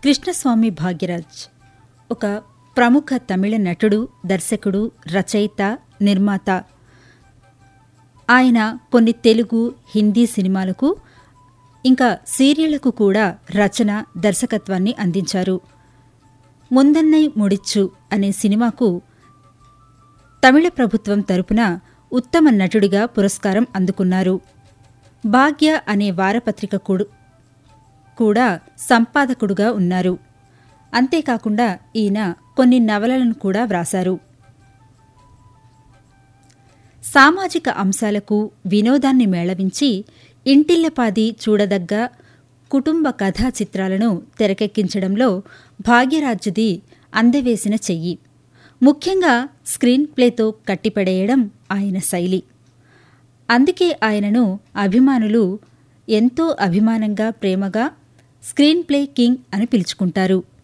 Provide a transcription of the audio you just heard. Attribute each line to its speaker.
Speaker 1: కృష్ణస్వామి భాగ్యరాజ్ ఒక ప్రముఖ తమిళ నటుడు దర్శకుడు రచయిత నిర్మాత ఆయన కొన్ని తెలుగు హిందీ సినిమాలకు ఇంకా సీరియళ్లకు కూడా రచన దర్శకత్వాన్ని అందించారు ముందన్నై ముడిచ్చు అనే సినిమాకు తమిళ ప్రభుత్వం తరపున ఉత్తమ నటుడిగా పురస్కారం అందుకున్నారు భాగ్య అనే వారపత్రిక కూడు- కూడా సంపాదకుడుగా ఉన్నారు అంతేకాకుండా ఈయన కొన్ని నవలలను కూడా వ్రాశారు సామాజిక అంశాలకు వినోదాన్ని మేళవించి ఇంటిల్లపాది చూడదగ్గ కుటుంబ కథా చిత్రాలను తెరకెక్కించడంలో భాగ్యరాజ్యది అందవేసిన చెయ్యి ముఖ్యంగా స్క్రీన్ ప్లేతో కట్టిపడేయడం ఆయన శైలి అందుకే ఆయనను అభిమానులు ఎంతో అభిమానంగా ప్రేమగా స్క్రీన్ ప్లే కింగ్ అని పిలుచుకుంటారు